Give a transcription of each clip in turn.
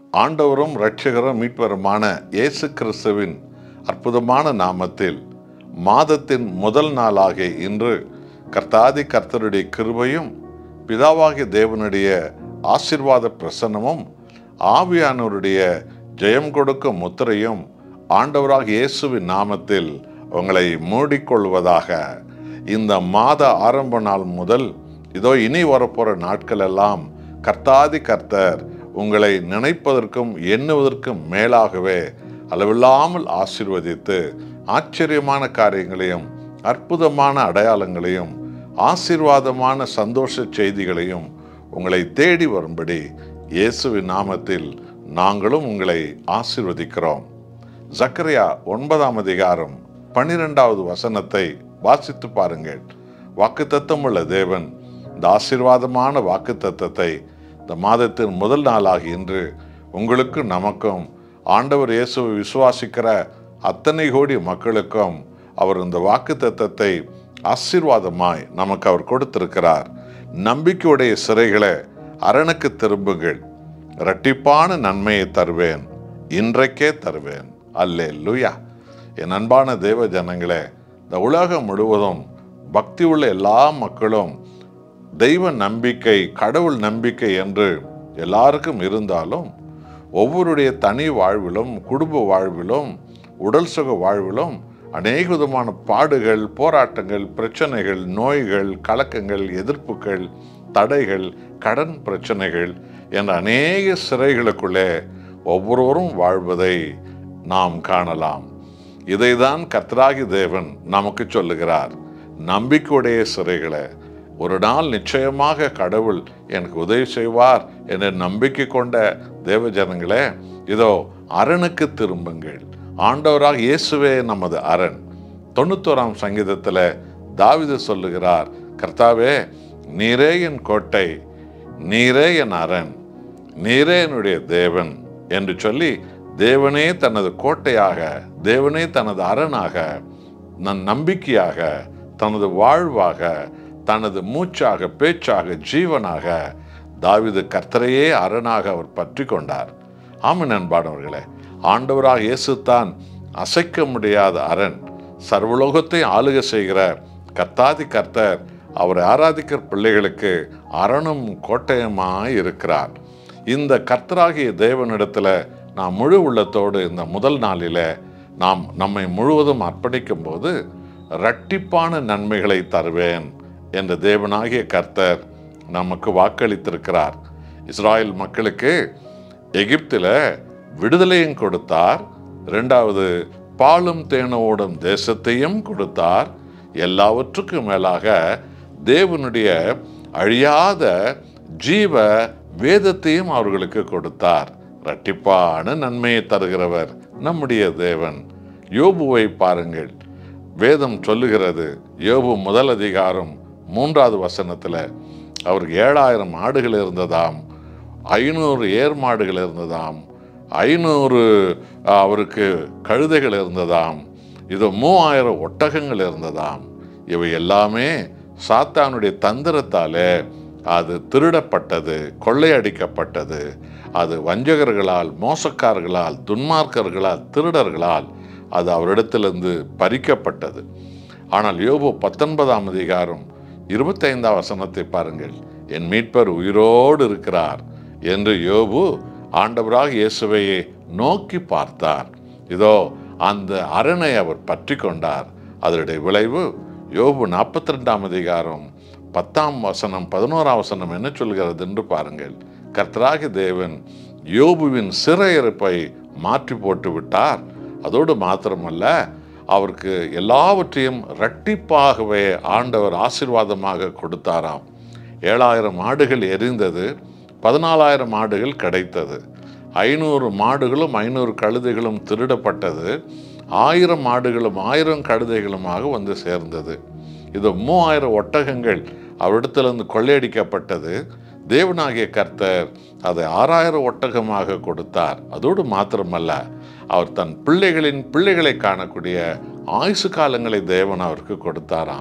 ஆண்டவரும் இரட்சகரும் மீட்பருமான இயேசு கிறிஸ்துவின் அற்புதமான நாமத்தில் மாதத்தின் முதல் நாளாகிய இன்று கர்த்தாதி கர்த்தருடைய கிருபையும் பிதாவாகிய தேவனுடைய ஆசிர்வாத பிரசன்னமும் ஆவியானவருடைய ஜெயம் கொடுக்கும் முத்திரையும் ஆண்டவராக இயேசுவின் நாமத்தில் உங்களை மூடிக்கொள்வதாக இந்த மாத ஆரம்ப நாள் முதல் இதோ இனி வரப்போகிற நாட்கள் எல்லாம் கர்த்தாதி கர்த்தர் உங்களை நினைப்பதற்கும் எண்ணுவதற்கும் மேலாகவே அளவில்லாமல் ஆசீர்வதித்து ஆச்சரியமான காரியங்களையும் அற்புதமான அடையாளங்களையும் ஆசீர்வாதமான சந்தோஷ செய்திகளையும் உங்களை தேடி வரும்படி இயேசுவின் நாமத்தில் நாங்களும் உங்களை ஆசீர்வதிக்கிறோம் ஜக்கரியா ஒன்பதாம் அதிகாரம் பன்னிரெண்டாவது வசனத்தை வாசித்து பாருங்கள் வாக்குத்தத்தம் உள்ள தேவன் இந்த ஆசீர்வாதமான வாக்குத்தத்தத்தை இந்த மாதத்தின் முதல் நாளாகி இன்று உங்களுக்கும் நமக்கும் ஆண்டவர் இயேசுவை விசுவாசிக்கிற அத்தனை கோடி மக்களுக்கும் அவர் இந்த வாக்குத்தத்தத்தை ஆசீர்வாதமாய் நமக்கு அவர் கொடுத்திருக்கிறார் நம்பிக்கையுடைய சிறைகளை அரணுக்கு திரும்புங்கள் இரட்டிப்பான நன்மையை தருவேன் இன்றைக்கே தருவேன் அல்லே லுயா என் அன்பான தேவ ஜனங்களே இந்த உலகம் முழுவதும் பக்தி உள்ள எல்லா மக்களும் தெய்வ நம்பிக்கை கடவுள் நம்பிக்கை என்று எல்லாருக்கும் இருந்தாலும் ஒவ்வொருடைய தனி வாழ்விலும் குடும்ப வாழ்விலும் உடல் சுக வாழ்விலும் அநேக விதமான பாடுகள் போராட்டங்கள் பிரச்சனைகள் நோய்கள் கலக்கங்கள் எதிர்ப்புகள் தடைகள் கடன் பிரச்சனைகள் என்ற அநேக சிறைகளுக்குள்ளே ஒவ்வொருவரும் வாழ்வதை நாம் காணலாம் இதைதான் கத்ராகி தேவன் நமக்கு சொல்லுகிறார் நம்பிக்கையுடைய சிறைகளை ஒரு நாள் நிச்சயமாக கடவுள் எனக்கு உதவி செய்வார் என்ற நம்பிக்கை கொண்ட தேவ ஜனங்களே இதோ அரணுக்கு திரும்புங்கள் ஆண்டவராக இயேசுவே நமது அரண் தொண்ணூத்தோராம் சங்கீதத்தில் தாவிது சொல்லுகிறார் கர்த்தாவே நீரே என் கோட்டை நீரே என் அரண் நீரே என்னுடைய தேவன் என்று சொல்லி தேவனே தனது கோட்டையாக தேவனே தனது அரணாக நன் நம்பிக்கையாக தனது வாழ்வாக தனது மூச்சாக பேச்சாக ஜீவனாக தாவிது கர்த்தரையே அரணாக அவர் பற்றி கொண்டார் ஆமின் அன்பானவர்களே ஆண்டவராக இயேசு தான் அசைக்க முடியாத அரண் சர்வலோகத்தை ஆளுக செய்கிற கர்த்தாதி கர்த்தர் அவரை ஆராதிக்கிற பிள்ளைகளுக்கு அரணும் கோட்டயமாய் இருக்கிறார் இந்த கர்த்தராகிய தேவனிடத்தில் நாம் முழு உள்ளத்தோடு இந்த முதல் நாளில் நாம் நம்மை முழுவதும் அர்ப்பணிக்கும் போது இரட்டிப்பான நன்மைகளை தருவேன் என்ற தேவனாகிய கர்த்தர் நமக்கு வாக்களித்திருக்கிறார் இஸ்ராயல் மக்களுக்கு எகிப்தில் விடுதலையும் கொடுத்தார் ரெண்டாவது பாலும் தேனோடும் தேசத்தையும் கொடுத்தார் எல்லாவற்றுக்கும் மேலாக தேவனுடைய அழியாத ஜீவ வேதத்தையும் அவர்களுக்கு கொடுத்தார் இரட்டிப்பான நன்மையை தருகிறவர் நம்முடைய தேவன் யோபுவை பாருங்கள் வேதம் சொல்லுகிறது யோபு முதல் அதிகாரம் மூன்றாவது வசனத்தில் அவருக்கு ஏழாயிரம் ஆடுகள் இருந்ததாம் ஐநூறு ஏர் மாடுகள் இருந்ததாம் ஐநூறு அவருக்கு கழுதைகள் இருந்ததாம் இது மூவாயிரம் ஒட்டகங்கள் இருந்ததாம் இவை எல்லாமே சாத்தானுடைய தந்திரத்தாலே அது திருடப்பட்டது கொள்ளையடிக்கப்பட்டது அது வஞ்சகர்களால் மோசக்காரர்களால் துன்மார்க்கர்களால் திருடர்களால் அது அவரிடத்திலிருந்து பறிக்கப்பட்டது ஆனால் யோபு பத்தொன்பதாம் அதிகாரம் இருபத்தைந்தாம் வசனத்தை பாருங்கள் என் மீட்பர் உயிரோடு இருக்கிறார் என்று யோபு ஆண்டவராக இயேசுவையை நோக்கி பார்த்தார் இதோ அந்த அரணை அவர் பற்றி கொண்டார் அதனுடைய விளைவு யோபு நாற்பத்தி ரெண்டாம் அதிகாரம் பத்தாம் வசனம் பதினோராம் வசனம் என்ன சொல்கிறது என்று பாருங்கள் கர்த்தராகி தேவன் யோபுவின் சிறையிருப்பை மாற்றி போட்டு விட்டார் அதோடு மாத்திரமல்ல அவருக்கு எல்லாவற்றையும் இரட்டிப்பாகவே ஆண்டவர் ஆசிர்வாதமாக கொடுத்தாராம் ஏழாயிரம் ஆடுகள் எரிந்தது பதினாலாயிரம் ஆடுகள் கிடைத்தது ஐநூறு மாடுகளும் ஐநூறு கழுதைகளும் திருடப்பட்டது ஆயிரம் மாடுகளும் ஆயிரம் கழுதைகளுமாக வந்து சேர்ந்தது இது மூவாயிரம் ஒட்டகங்கள் அவரிடத்திலிருந்து கொள்ளையடிக்கப்பட்டது தேவனாகிய கர்த்தர் அதை ஆறாயிரம் ஒட்டகமாக கொடுத்தார் அதோடு மாத்திரமல்ல அவர் தன் பிள்ளைகளின் பிள்ளைகளை காணக்கூடிய ஆயுசு காலங்களை தேவன் அவருக்கு கொடுத்தாராம்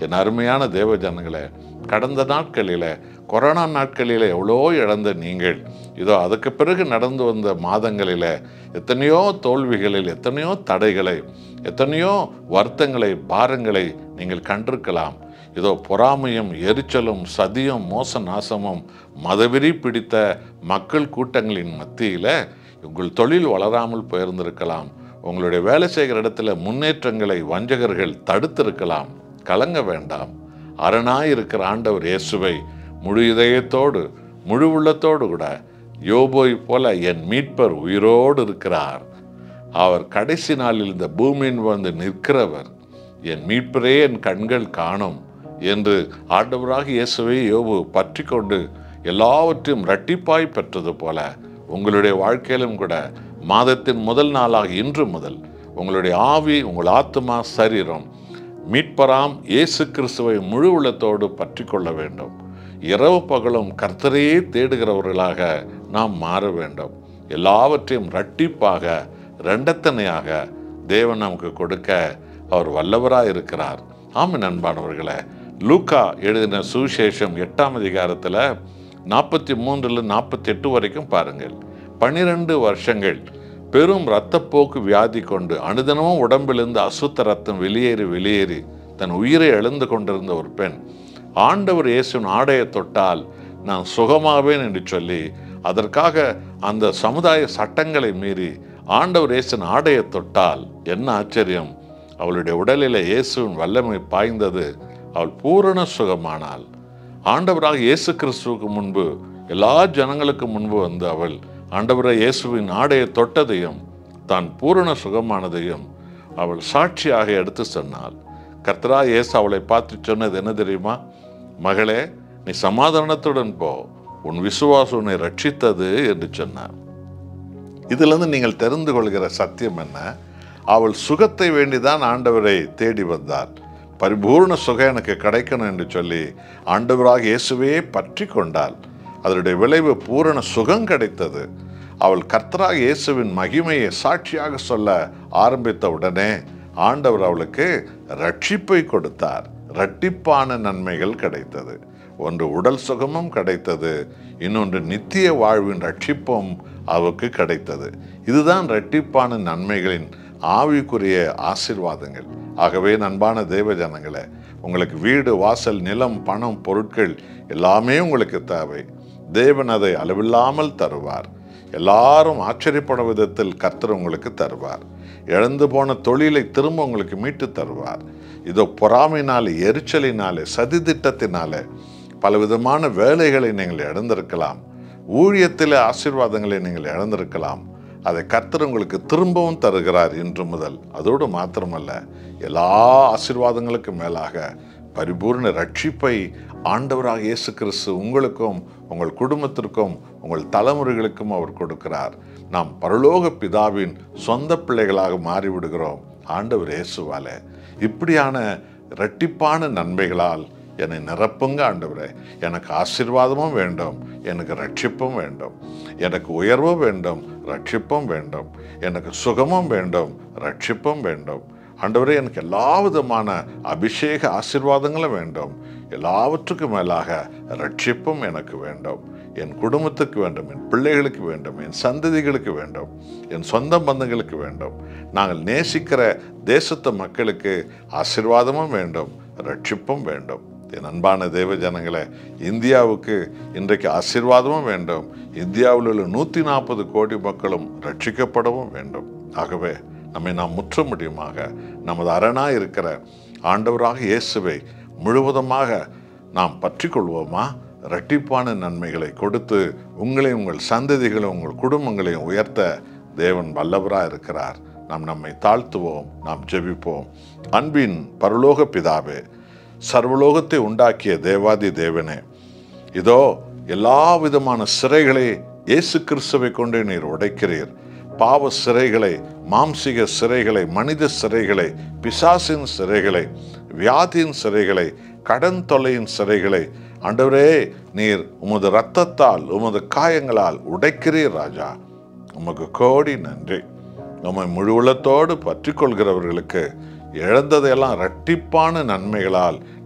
என் அருமையான தேவ ஜனங்களே கடந்த நாட்களில் கொரோனா நாட்களில் எவ்வளோ இழந்த நீங்கள் இதோ அதுக்கு பிறகு நடந்து வந்த மாதங்களில் எத்தனையோ தோல்விகளில் எத்தனையோ தடைகளை எத்தனையோ வருத்தங்களை பாரங்களை நீங்கள் கண்டிருக்கலாம் இதோ பொறாமையும் எரிச்சலும் சதியும் மோச நாசமும் மதவெறி பிடித்த மக்கள் கூட்டங்களின் மத்தியில் உங்கள் தொழில் வளராமல் போயிருந்திருக்கலாம் உங்களுடைய வேலை செய்கிற இடத்துல முன்னேற்றங்களை வஞ்சகர்கள் தடுத்திருக்கலாம் கலங்க வேண்டாம் அரணாய் இருக்கிற ஆண்டவர் இயேசுவை முழு இதயத்தோடு முழு உள்ளத்தோடு கூட யோபோய் போல என் மீட்பர் உயிரோடு இருக்கிறார் அவர் கடைசி நாளில் இந்த பூமியின் வந்து நிற்கிறவர் என் மீட்பரே என் கண்கள் காணும் என்று ஆண்டவராக இயேசுவை யோபு பற்றி கொண்டு எல்லாவற்றையும் இரட்டிப்பாய் பெற்றது போல உங்களுடைய வாழ்க்கையிலும் கூட மாதத்தின் முதல் நாளாக இன்று முதல் உங்களுடைய ஆவி உங்கள் ஆத்மா சரீரம் மீட்பராம் இயேசு கிறிஸ்துவை முழு உள்ளத்தோடு பற்றி கொள்ள வேண்டும் இரவு பகலும் கர்த்தரையே தேடுகிறவர்களாக நாம் மாற வேண்டும் எல்லாவற்றையும் இரட்டிப்பாக ரெண்டத்தனையாக தேவன் நமக்கு கொடுக்க அவர் வல்லவராக இருக்கிறார் ஆமாம் அன்பானவர்களே லூக்கா எழுதின சுவிசேஷம் எட்டாம் அதிகாரத்தில் நாற்பத்தி மூன்றில் நாற்பத்தி எட்டு வரைக்கும் பாருங்கள் பன்னிரண்டு வருஷங்கள் பெரும் இரத்தப்போக்கு வியாதி கொண்டு அனுதினமும் உடம்பிலிருந்து அசுத்த ரத்தம் வெளியேறி வெளியேறி தன் உயிரை எழுந்து கொண்டிருந்த ஒரு பெண் ஆண்டவர் இயேசுவின் ஆடையை தொட்டால் நான் சுகமாவேன் என்று சொல்லி அதற்காக அந்த சமுதாய சட்டங்களை மீறி ஆண்டவர் இயேசுவின் ஆடையை தொட்டால் என்ன ஆச்சரியம் அவளுடைய உடலில் இயேசுவின் வல்லமை பாய்ந்தது அவள் பூரண சுகமானாள் ஆண்டவராக இயேசு கிறிஸ்துவுக்கு முன்பு எல்லா ஜனங்களுக்கு முன்பு வந்து அவள் ஆண்டவரை இயேசுவின் ஆடையை தொட்டதையும் தான் பூரண சுகமானதையும் அவள் சாட்சியாக எடுத்து சொன்னாள் கர்த்தரா இயேசு அவளை பார்த்து சொன்னது என்ன தெரியுமா மகளே நீ சமாதானத்துடன் போ உன் விசுவாசம் உன்னை ரட்சித்தது என்று சொன்னார் இதிலிருந்து நீங்கள் தெரிந்து கொள்கிற சத்தியம் என்ன அவள் சுகத்தை வேண்டிதான் ஆண்டவரை தேடி வந்தார் பரிபூர்ண சுகம் எனக்கு கிடைக்கணும் என்று சொல்லி ஆண்டவராக இயேசுவே பற்றி கொண்டாள் அதனுடைய விளைவு பூரண சுகம் கிடைத்தது அவள் கர்த்தராக இயேசுவின் மகிமையை சாட்சியாக சொல்ல ஆரம்பித்த உடனே ஆண்டவர் அவளுக்கு ரட்சிப்பை கொடுத்தார் இரட்டிப்பான நன்மைகள் கிடைத்தது ஒன்று உடல் சுகமும் கிடைத்தது இன்னொன்று நித்திய வாழ்வின் ரட்சிப்பும் அவருக்கு கிடைத்தது இதுதான் இரட்டிப்பான நன்மைகளின் ஆவிக்குரிய ஆசிர்வாதங்கள் ஆகவே நண்பான தேவ ஜனங்களே உங்களுக்கு வீடு வாசல் நிலம் பணம் பொருட்கள் எல்லாமே உங்களுக்கு தேவை தேவன் அதை அளவில்லாமல் தருவார் எல்லாரும் ஆச்சரியப்படும் விதத்தில் கர்த்தர் உங்களுக்கு தருவார் இழந்து போன தொழிலை திரும்ப உங்களுக்கு மீட்டு தருவார் இதோ பொறாமைனாலே எரிச்சலினாலே சதி திட்டத்தினாலே பலவிதமான வேலைகளை நீங்கள் இழந்திருக்கலாம் ஊழியத்தில் ஆசீர்வாதங்களை நீங்கள் இழந்திருக்கலாம் அதை கர்த்தர் உங்களுக்கு திரும்பவும் தருகிறார் இன்று முதல் அதோடு மாத்திரமல்ல எல்லா ஆசீர்வாதங்களுக்கும் மேலாக பரிபூர்ண ரட்சிப்பை ஆண்டவராக இயேசு கிறிஸ்து உங்களுக்கும் உங்கள் குடும்பத்திற்கும் உங்கள் தலைமுறைகளுக்கும் அவர் கொடுக்கிறார் நாம் பரலோக பிதாவின் சொந்த பிள்ளைகளாக மாறிவிடுகிறோம் ஆண்டவர் இயேசுவால இப்படியான இரட்டிப்பான நன்மைகளால் என்னை நிரப்புங்க ஆண்டவரே எனக்கு ஆசீர்வாதமும் வேண்டும் எனக்கு ரட்சிப்பும் வேண்டும் எனக்கு உயர்வும் வேண்டும் ரட்சிப்பும் வேண்டும் எனக்கு சுகமும் வேண்டும் ரட்சிப்பும் வேண்டும் ஆண்டவரே எனக்கு எல்லா விதமான அபிஷேக ஆசீர்வாதங்களும் வேண்டும் எல்லாவற்றுக்கும் மேலாக ரட்சிப்பும் எனக்கு வேண்டும் என் குடும்பத்துக்கு வேண்டும் என் பிள்ளைகளுக்கு வேண்டும் என் சந்ததிகளுக்கு வேண்டும் என் சொந்த பந்தங்களுக்கு வேண்டும் நாங்கள் நேசிக்கிற தேசத்து மக்களுக்கு ஆசீர்வாதமும் வேண்டும் ரட்சிப்பும் வேண்டும் என் அன்பான தேவ ஜனங்களே இந்தியாவுக்கு இன்றைக்கு ஆசீர்வாதமும் வேண்டும் இந்தியாவில் உள்ள நூற்றி நாற்பது கோடி மக்களும் ரட்சிக்கப்படவும் வேண்டும் ஆகவே நம்மை நாம் முற்ற முடியுமாக நமது அரணாக இருக்கிற ஆண்டவராக இயேசுவை முழுவதுமாக நாம் பற்றி கொள்வோமா இரட்டிப்பான நன்மைகளை கொடுத்து உங்களையும் உங்கள் சந்ததிகளையும் உங்கள் குடும்பங்களையும் உயர்த்த தேவன் வல்லவராக இருக்கிறார் நாம் நம்மை தாழ்த்துவோம் நாம் ஜெபிப்போம் அன்பின் பரலோக பிதாவே சர்வலோகத்தை உண்டாக்கிய தேவாதி தேவனே இதோ எல்லா விதமான சிறைகளை இயேசு கிறிஸ்துவை கொண்டு நீர் உடைக்கிறீர் பாவ சிறைகளை மாம்சிக சிறைகளை மனித சிறைகளை பிசாசின் சிறைகளை வியாதியின் சிறைகளை கடன் தொல்லையின் சிறைகளை ஆண்டவரே நீர் உமது இரத்தத்தால் உமது காயங்களால் உடைக்கிறீர் ராஜா உமக்கு கோடி நன்றி நம்மை முழு உள்ளத்தோடு பற்றி கொள்கிறவர்களுக்கு இழந்ததையெல்லாம் இரட்டிப்பான நன்மைகளால்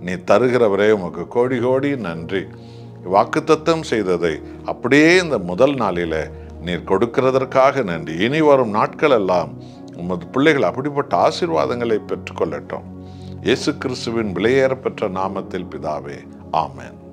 நீ தருகிறவரே உமக்கு கோடி கோடி நன்றி வாக்குத்தத்தம் செய்ததை அப்படியே இந்த முதல் நாளில நீர் கொடுக்கிறதற்காக நன்றி இனி வரும் நாட்கள் எல்லாம் உமது பிள்ளைகள் அப்படிப்பட்ட ஆசீர்வாதங்களை பெற்றுக்கொள்ளட்டும் இயேசு கிறிஸ்துவின் விலையேற பெற்ற நாமத்தில் பிதாவே ஆமென்